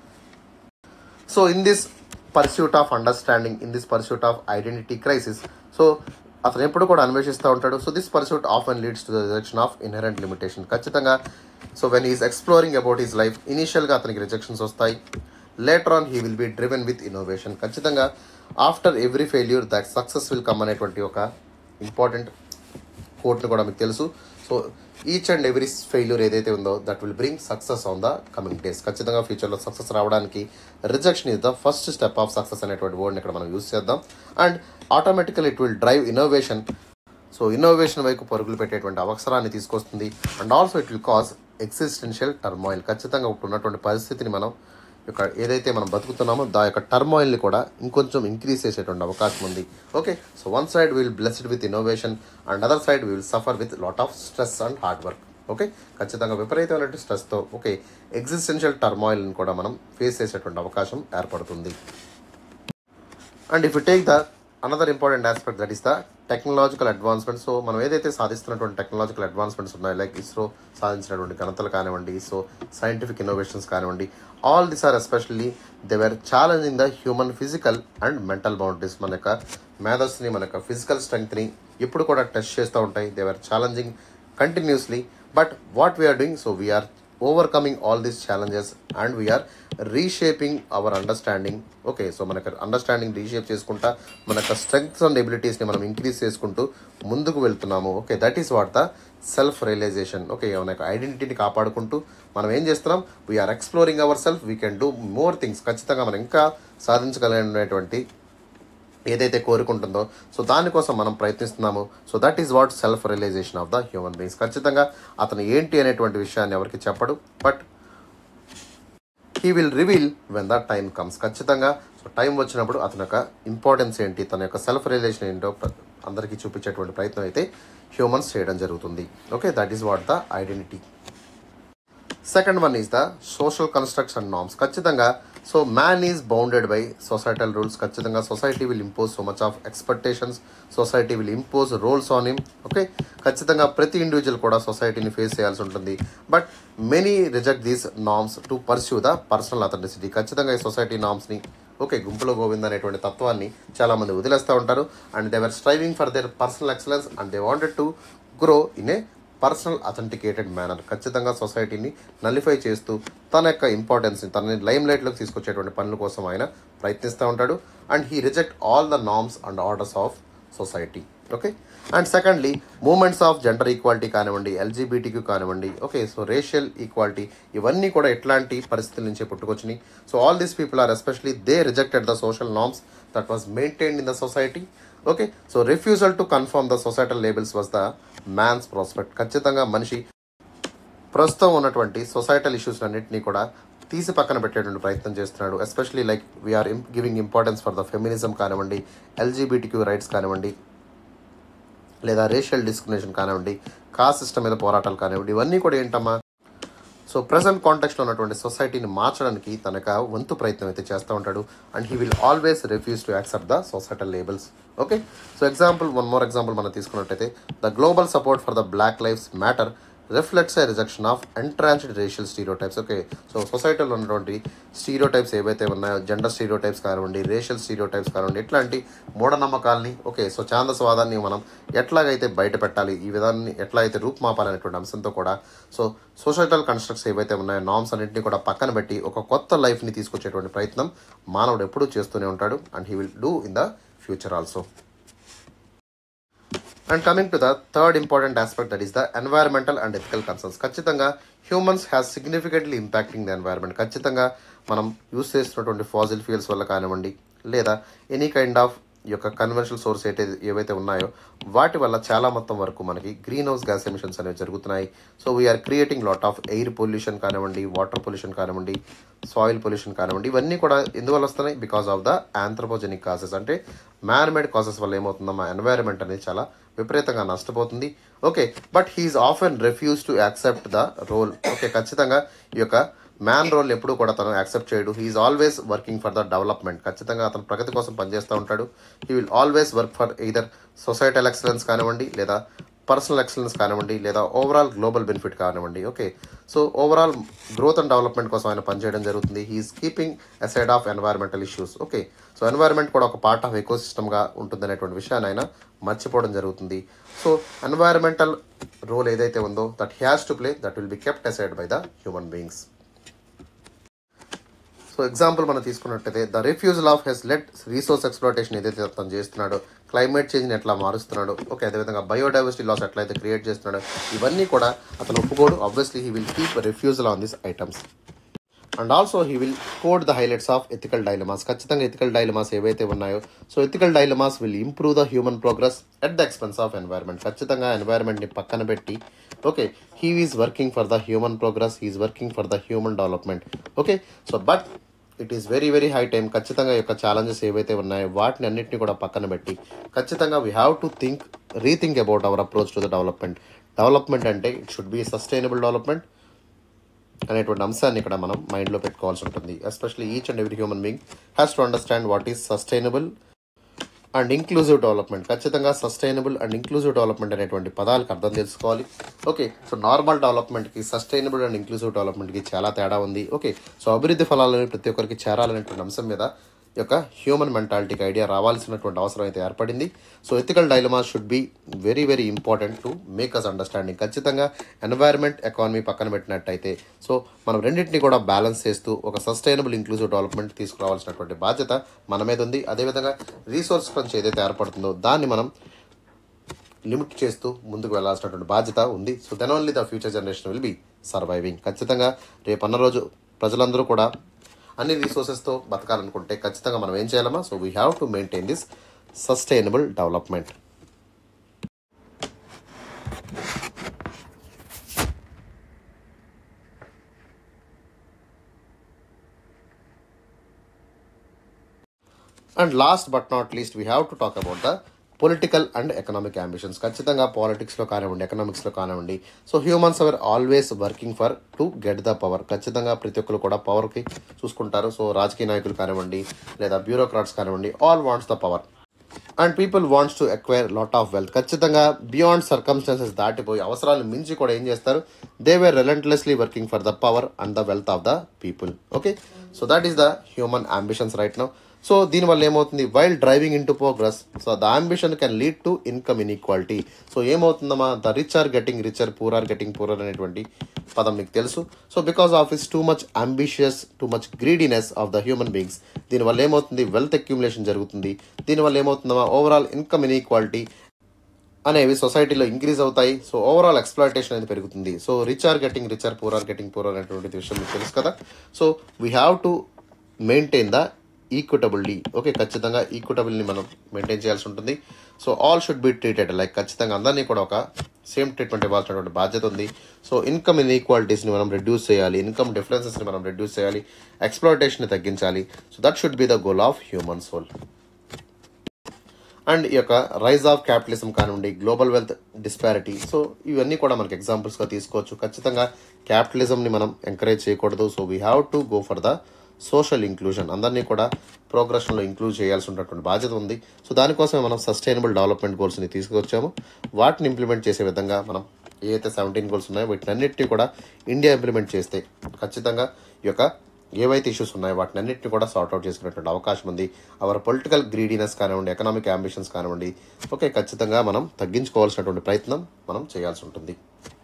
so in this pursuit of understanding in this pursuit of identity crisis so అతను ఎప్పుడు కూడా అన్వేషిస్తూ ఉంటాడు so this pursuit of and leads to the rejection of inherent limitation ఖచ్చితంగా so when is exploring about his life ఇనీషియల్గా అతనికి rejections వస్తాయి later on he will be driven with innovation ఖచ్చితంగా after every failure that success will come అనేటువంటి ఒక important కోట్ను కూడా మీకు తెలుసు so each and every failure ఏదైతే ఉందో that will bring success on the coming days ఖచ్చితంగా ఫ్యూచర్లో సక్సెస్ రావడానికి rejection is the first step of success అనేటువంటి వర్డ్ని ఇక్కడ మనం యూస్ చేద్దాం and automatically it will drive innovation so innovation వైపు పరుగులు పెట్టేటువంటి అవసరాన్ని తీసుకొస్తుంది and also it will cause existential turmoil ఖచ్చితంగా ఇప్పుడు ఉన్నటువంటి పరిస్థితిని మనం యొక్క ఏదైతే మనం బతుకుతున్నామో దా యొక్క టర్మాయిల్ని కూడా ఇంకొంచెం ఇంక్రీజ్ చేసేటువంటి అవకాశం ఉంది okay so one side will blessed with innovation and other side will suffer with lot of stress and hard work okay ఖచ్చితంగా విపరీతమైన స్ట్రెస్తో ఓకే ఎగ్జిస్టెన్షియల్ టర్మాయిల్ని కూడా మనం ఫేస్ చేసేటువంటి అవకాశం ఏర్పడుతుంది and if you take the another important aspect that is the technological advancements so మనం ఏదైతే సాధిస్తున్నటువంటి టెక్నాలజికల్ అడ్వాన్స్మెంట్స్ ఉన్నాయో లైక్ ఇస్రో సాధించినటువంటి ఘనతలు కానివ్వండి ఇస్రో సైంటిఫిక్ ఇన్నోవేషన్స్ కానివ్వండి all this are especially they were challenging the human physical and mental boundaries మన యొక్క మేధస్ని మన యొక్క ఫిజికల్ స్ట్రెంగ్త్ని ఎప్పుడు కూడా టెస్ట్ చేస్తూ ఉంటాయి they are challenging continuously but what we are doing so we are overcoming all these challenges and we are reshaping our understanding okay so మనకు understanding reshape చేసుకుంటా మన యొక్క స్ట్రెంగ్త్స్ అండ్ ఎబిలిటీస్ని మనం ఇంక్రీజ్ చేసుకుంటూ ముందుకు వెళ్తున్నాము okay that is what the self realization okay మన యొక్క ఐడెంటిటీని కాపాడుకుంటూ మనం ఏం చేస్తున్నాం we are exploring our self we can do more things ఖచ్చితంగా మనం ఇంకా సాధించగలిగినటువంటి ఏదైతే కోరుకుంటుందో సో దానికోసం మనం ప్రయత్నిస్తున్నాము so that is what self realization of the human beings ఖచ్చితంగా అతను ఏంటి అనేటువంటి విషయాన్ని ఎవరికి చెప్పడు but he will reveal when the time comes ఖచ్చితంగా సో టైం వచ్చినప్పుడు అతని యొక్క ఇంపార్టెన్స్ ఏంటి తన యొక్క సెల్ఫ్ రియలైజేషన్ ఏంటో ప్ర- అందరికీ చూపించేటువంటి ప్రయత్నం అయితే హ్యూమన్స్ చేయడం జరుగుతుంది okay that is what the identity second one is the social constructs and norms ఖచ్చితంగా so man is bounded by societal rules ఖచ్చితంగా society will impose so much of expectations society will impose roles on him okay ఖచ్చితంగా ప్రతి individual కూడా సొసైటీని face చేయాల్సి ఉంటుంది but many reject these norms to pursue the personal authenticity ఖచ్చితంగా ఈ society నామ్స్ని okay గుంపులో గోవింద్ అనేటువంటి తత్వాన్ని చాలామంది వదిలేస్తూ ఉంటారు and they were striving for their personal excellence and they wanted to grow in a personal authenticated manner ఖచ్చితంగా సొసైటీని నలిఫై చేస్తూ తన యొక్క ఇంపార్టెన్స్ని తనని లైమ్ లైట్లోకి తీసుకొచ్చేటువంటి పనుల కోసం ఆయన ప్రయత్నిస్తూ ఉంటాడు and he reject all the norms and orders of society okay and secondly moments of gender equality కానివ్వండి ఎల్జీబీటీక్యూ కానివ్వండి ఓకే సో రేషియల్ ఈక్వాలిటీ ఇవన్నీ కూడా ఎట్లాంటి పరిస్థితుల నుంచే పుట్టుకొచ్చినాయి so all these people are especially they rejected the social norms that was maintained in the society okay so refusal to confirm the societal labels was the man's prospect ఖచ్చితంగా మనిషి ప్రస్తుతం ఉన్నటువంటి సొసైటల్ ఇష్యూస్ అన్నింటినీ కూడా తీసి పక్కన పెట్టేటువంటి ప్రయత్నం చేస్తున్నాడు especially like we are giving importance for the feminism కానివ్వండి ఎల్జీబీటీక్యూ రైట్స్ కానివ్వండి లేదా రేషియల్ డిస్క్రిమినేషన్ కానివ్వండి కాస్ట్ సిస్టమ్ మీద పోరాటాలు కానివ్వండి ఇవన్నీ కూడా ఏంటమ్మా సో ప్రజెంట్ కాంటెక్స్లో ఉన్నటువంటి సొసైటీని మార్చడానికి తన యొక్క వంతు ప్రయత్నం అయితే చేస్తూ ఉంటాడు and he will always refuse to accept the societal labels okay so example one more example మనం తీసుకున్నట్టయితే the global support for the black lives matter reflects a rejection of entrenched racial stereotypes okay so సొసైటీలో ఉన్నటువంటి stereotypes ఏవైతే ఉన్నాయో gender stereotypes కానివ్వండి racial stereotypes కానివ్వండి ఇట్లాంటి మూఢనమ్మకాల్ని okay so ఛాందస్వాదాన్ని మనం ఎట్లాగైతే బయట పెట్టాలి ఈ విధాన్ని ఎట్లా అయితే రూపుమాపాలనేటువంటి అంశంతో కూడా సో సొసైటల్ కన్స్ట్రక్ట్స్ ఏవైతే ఉన్నాయో నామ్స్ అన్నింటినీ కూడా పక్కన పెట్టి ఒక కొత్త లైఫ్ని తీసుకొచ్చేటువంటి ప్రయత్నం మానవుడు ఎప్పుడూ చేస్తూనే ఉంటాడు and he will do in the future also and coming to the third important aspect that is the environmental and ethical concerns ఖచ్చితంగా humans has significantly impacting the environment ఖచ్చితంగా మనం యూస్ చేస్తున్నటువంటి ఫాజిల్ ఫ్యూల్స్ వల్ల కానివ్వండి లేదా ఎనీ కైండ్ ఆఫ్ ఈ యొక్క conventional source అయితే ఏవైతే ఉన్నాయో వాటి వల్ల చాలా మొత్తం వరకు మనకి గ్రీన్ హౌస్ గ్యాస్ ఎమిషన్స్ అనేవి జరుగుతున్నాయి so we are creating lot of air pollution కానివ్వండి వాటర్ పొల్యూషన్ కానివ్వండి సాయిల్ పొల్యూషన్ కానివ్వండి ఇవన్నీ కూడా ఎందువల్ల వస్తున్నాయి because of the anthropogenic causes అంటే మ్యాన్ మేడ్ కాసెస్ వల్ల ఏమవుతుందమ్మా ఎన్వైరన్మెంట్ అనేది చాలా విపరీతంగా నష్టపోతుంది okay but he is of and refuse to accept the role okay ఖచ్చితంగా ఈ యొక్క మ్యాన్ రోల్ ఎప్పుడు కూడా తను యాక్సెప్ట్ చేయడు he is always working for the development ఖచ్చితంగా అతను ప్రగతి కోసం పనిచేస్తూ ఉంటాడు he will always work for either societal excellence కానివ్వండి లేదా పర్సనల్ ఎక్సలెన్స్ కానివ్వండి లేదా ఓవరాల్ గ్లోబల్ బెనిఫిట్ కానివ్వండి okay so overall growth and development కోసం ఆయన పనిచేయడం జరుగుతుంది he is keeping aside of environmental issues okay so environment కూడా ఒక పార్ట్ ఆఫ్ ఎకో సిస్టమ్గా ఉంటుందనేటువంటి విషయాన్ని ఆయన మర్చిపోవడం జరుగుతుంది సో ఎన్వైరన్మెంటల్ రోల్ ఏదైతే ఉందో that has to play that will be kept aside by the human beings so example మనం తీసుకున్నట్టయితే the refusal of his let resource exploitation ఏదైతే అతను చేస్తున్నాడో క్లైమేట్ చేంజ్ని ఎట్లా మారుస్తున్నాడో ఓకే అదేవిధంగా బయోడైవర్సిటీ లాస్ ఎట్లయితే క్రియేట్ చేస్తున్నాడో ఇవన్నీ కూడా అతను ఒప్పుకోడు obviously he will keep refusal on this items and also he will code the highlights of ethical dilemmas ఖచ్చితంగా ఎథికల్ డైలమాస్ ఏవైతే ఉన్నాయో so ethical dilemmas will improve the human progress at the expense of environment ఖచ్చితంగా ఎన్వైర్మెంట్ని పక్కన పెట్టి okay he is working for the human progress he is working for the human development okay so but it is very very high time ఖచ్చితంగా ఈ యొక్క challenges ఏవైతే ఉన్నాయో వాటిని అన్నింటినీ కూడా పక్కన పెట్టి ఖచ్చితంగా we have to think rethink about our approach to the development development అంటే it should be sustainable development అనేటువంటి అంశాన్ని ఇక్కడ మనం మైండ్లో పెట్టుకోవాల్సి ఉంటుంది especially each and every human being has to understand what is sustainable and inclusive development ఖచ్చితంగా sustainable and inclusive development అనేటువంటి పదాలకు అర్థం తెలుసుకోవాలి ఓకే సో నార్మల్ డెవలప్మెంట్కి సస్టైనబుల్ అండ్ ఇంక్లూజివ్ డెవలప్మెంట్కి చాలా తేడా ఉంది ఓకే సో అభివృద్ధి ఫలాలను ప్రతి ఒక్కరికి చేరాలనేటువంటి అంశం మీద ఈ యొక్క హ్యూమన్ మెంటాలిటీకి ఐడియా రావాల్సినటువంటి అవసరం అయితే ఏర్పడింది so ethical dilemma should be very very important to make us understanding ఖచ్చితంగా ఎన్వైరన్మెంట్ ఎకానమీ పక్కన పెట్టినట్టయితే సో మనం రెండింటిని కూడా బ్యాలెన్స్ చేస్తూ ఒక సస్టైనబుల్ ఇంక్లూజివ్ డెవలప్మెంట్ తీసుకురావాల్సినటువంటి బాధ్యత మన మీద ఉంది అదేవిధంగా రీసోర్స్ క్రంచ్ ఏదైతే ఏర్పడుతుందో దాన్ని మనం లిమిట్ చేస్తూ ముందుకు వెళ్ళాల్సినటువంటి బాధ్యత ఉంది so then only the future generation will be surviving ఖచ్చితంగా రేపు అన్న రోజు ప్రజలందరూ కూడా అన్ని రీసోర్సెస్తో బతకాలనుకుంటే ఖచ్చితంగా మనం ఏం చేయాలమ్మా so we have to maintain this sustainable development and last but not least we have to talk about the political and economic ambitions ఖచ్చితంగా పాలిటిక్స్లో కానివ్వండి ఎకనామిక్స్లో కానివ్వండి so humans are always working for to get the power ఖచ్చితంగా ప్రతి ఒక్కరు కూడా పవర్కి చూసుకుంటారు సో రాజకీయ నాయకులు కానివ్వండి లేదా బ్యూరోక్రాట్స్ కానివ్వండి all wants the power and people wants to acquire lot of wealth ఖచ్చితంగా బియాండ్ సర్కమ్స్టాన్సెస్ దాటిపోయి అవసరాలను మించి కూడా ఏం చేస్తారు they were relentlessly working for the power and the wealth of the people okay so that is the human ambitions right now so దీనివల్ల ఏమవుతుంది while driving into progress so the ambition can lead to income inequality so ఏమవుతుందమ్మా the rich are getting richer poor are getting poorer అనేటువంటి పదం మీకు తెలుసు so because of his too much ambitious too much greediness of the human beings దీనివల్ల ఏమవుతుంది wealth accumulation జరుగుతుంది దీనివల్ల ఏమవుతుందమ్మా overall income inequality అనేవి సొసైటీలో ఇంక్రీజ్ అవుతాయి సో ఓవరాల్ ఎక్స్ప్లాయిటేషన్ అనేది పెరుగుతుంది so rich are getting richer poor are getting poor అనేటువంటి విషయం మీకు తెలుసు కదా so we have to maintain the equitably okay ఖచ్చితంగా ఈక్విటబుల్ని మనం మెయింటైన్ చేయాల్సి ఉంటుంది so all should be treated like ఖచ్చితంగా అందరినీ కూడా ఒక సేమ్ ట్రీట్మెంట్ ఇవ్వాల్సినటువంటి బాధ్యత ఉంది సో ఇన్కమ్ ఇన్ఈక్వాలిటీస్ని మనం రెడ్యూస్ చేయాలి ఇన్కమ్ డిఫరెన్సెస్ని మనం రెడ్యూస్ చేయాలి ఎక్స్ప్లాయిటేషన్ని తగ్గించాలి so that should be the goal of human soul and ఈ యొక్క రైజ్ ఆఫ్ క్యాపిటలిజం కానివ్వండి గ్లోబల్ వెల్త్ డిస్పారిటీ సో ఇవన్నీ కూడా మనకి ఎగ్జాంపుల్స్గా తీసుకోవచ్చు ఖచ్చితంగా క్యాపిటలిజంని మనం ఎంకరేజ్ చేయకూడదు so we have to go for the social inclusion అందరినీ కూడా ప్రోగ్రెషన్లో ఇంక్లూడ్ చేయాల్సి ఉన్నటువంటి బాధ్యత ఉంది సో దానికోసమే మనం సస్టైనబుల్ డెవలప్మెంట్ గోల్స్ని తీసుకొచ్చాము వాటిని ఇంప్లిమెంట్ చేసే విధంగా మనం ఏదైతే సెవెంటీన్ గోల్స్ ఉన్నాయో వీటినన్నిటిని కూడా ఇండియా ఇంప్లిమెంట్ చేస్తే ఖచ్చితంగా ఈ యొక్క ఏవైతే ఇష్యూస్ ఉన్నాయో వాటిని అన్నింటిని కూడా సార్ట్ అవుట్ చేసుకునేటువంటి అవకాశం ఉంది అవర్ పొలిటికల్ గ్రీడీనెస్ కానివ్వండి ఎకనామిక్ అంబిషన్స్ కానివ్వండి ఓకే ఖచ్చితంగా మనం తగ్గించుకోవాల్సినటువంటి ప్రయత్నం మనం చేయాల్సి ఉంటుంది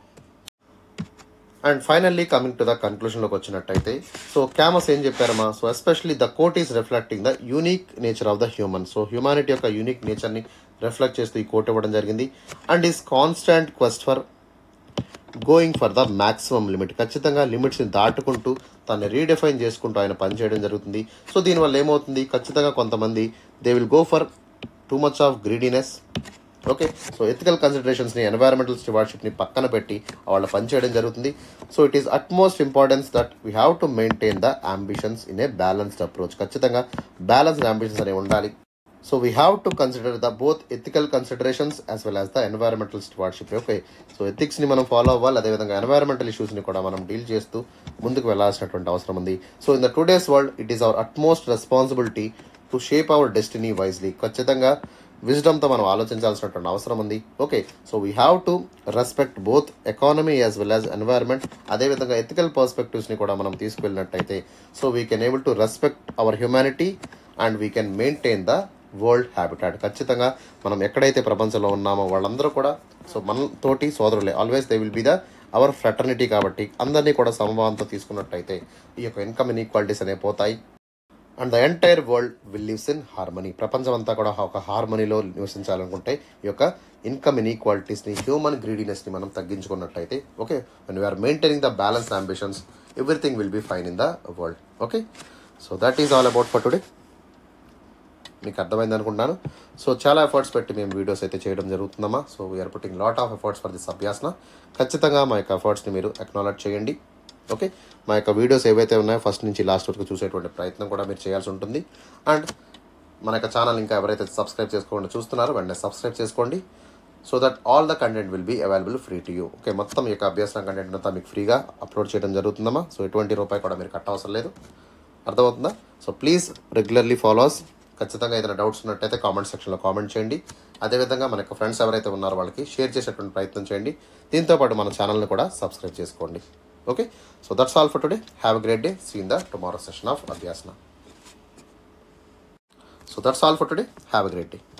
and finally coming to the కన్క్లూషన్లోకి వచ్చినట్టయితే సో క్యామస్ ఏం చెప్పారమ్మా so especially the quote is reflecting the unique nature of the human so humanity యొక్క యూనిక్ నేచర్ని రిఫ్లెక్ట్ చేస్తూ ఈ కోట్ ఇవ్వడం జరిగింది and is constant quest for going for the maximum limit ఖచ్చితంగా లిమిట్స్ని దాటుకుంటూ దాన్ని రీడిఫైన్ చేసుకుంటూ ఆయన పనిచేయడం జరుగుతుంది సో దీనివల్ల ఏమవుతుంది ఖచ్చితంగా కొంతమంది they will go for too much of greediness okay so ethical కన్సిడరేషన్స్ని ఎన్వైరన్మెంటల్ స్టివార్డ్షిప్ని పక్కన పెట్టి వాళ్ళ పనిచేయడం జరుగుతుంది so it is utmost importance that we have to maintain the ambitions in a balanced approach ఖచ్చితంగా బ్యాలెన్స్డ్ అంబిషన్స్ అనేవి ఉండాలి so we have to consider the both ethical considerations as well as the environmental stewardship okay so ఎథిక్స్ని మనం follow అవ్వాలి అదేవిధంగా environmental ఇష్యూస్ని కూడా మనం deal చేస్తూ ముందుకు వెళ్లాల్సినటువంటి అవసరం ఉంది so in the today's world it is our utmost responsibility to shape our destiny wisely ఖచ్చితంగా విజ్డమ్తో మనం ఆలోచించాల్సినటువంటి అవసరం ఉంది okay so we have to respect both economy as well as environment అదేవిధంగా ఎథికల్ పర్స్పెక్టివ్స్ని కూడా మనం తీసుకువెళ్ళినట్టయితే so we can able to respect our humanity and we can maintain the world habitat ఖచ్చితంగా మనం ఎక్కడైతే ప్రపంచంలో ఉన్నామో వాళ్ళందరూ కూడా సో మన తోటి సోదరులే always they will be the our fraternity కాబట్టి అందరినీ కూడా సమభావంతో తీసుకున్నట్టయితే ఈ యొక్క ఇన్కమ్ ఇన్ఈక్వాలిటీస్ అనేవి పోతాయి and the entire world will lives in harmony ప్రపంచం అంతా కూడా ఒక హార్మనీలో నివసించాలనుకుంటే ఈ యొక్క ఇన్కమ్ ఇన్ఈక్వాలిటీస్ని హ్యూమన్ గ్రీడీనెస్ని మనం తగ్గించుకున్నట్లయితే okay one we are maintaining the balance ambitions everything will be fine in the world okay so that is all about for today మీకు అర్థమైంది అనుకుంటున్నాను సో చాలా ఎఫర్ట్స్ పెట్టి మేము వీడియోస్ అయితే చేయడం జరుగుతుందమ్మా so we are putting lot of efforts for this Abhyasana ఖచ్చితంగా మా యొక్క ఎఫర్ట్స్ని మీరు అక్నాలెడ్జ్ చేయండి ఓకే మా యొక్క వీడియోస్ ఏవైతే ఉన్నాయో ఫస్ట్ నుంచి లాస్ట్ వరకు చూసేటువంటి ప్రయత్నం కూడా మీరు చేయాల్సి ఉంటుంది అండ్ మన యొక్క ఛానల్ ఇంకా ఎవరైతే సబ్స్క్రైబ్ చేసుకోండి చూస్తున్నారో వెంటనే సబ్స్క్రైబ్ చేసుకోండి so that all the content will be available free to you okay మొత్తం ఈ యొక్క అభ్యాసం కంటెంట్ అంతా మీకు ఫ్రీగా అప్లోడ్ చేయడం జరుగుతుందమ్మా సో ఎటువంటి రూపాయి కూడా మీరు కట్టవసరం లేదు అర్థమవుతుందా సో ప్లీజ్ రెగ్యులర్లీ ఫాలోస్ ఖచ్చితంగా ఏదైనా డౌట్స్ ఉన్నట్టయితే కామెంట్ సెక్షన్లో కామెంట్ చేయండి అదేవిధంగా మన యొక్క ఫ్రెండ్స్ ఎవరైతే ఉన్నారో వాళ్ళకి షేర్ చేసేటువంటి ప్రయత్నం చేయండి దీంతోపాటు మన ఛానల్ని కూడా సబ్స్క్రైబ్ చేసుకోండి okay so that's all for today have a great day see in the tomorrow session of Abhyasana so that's all for today have a great day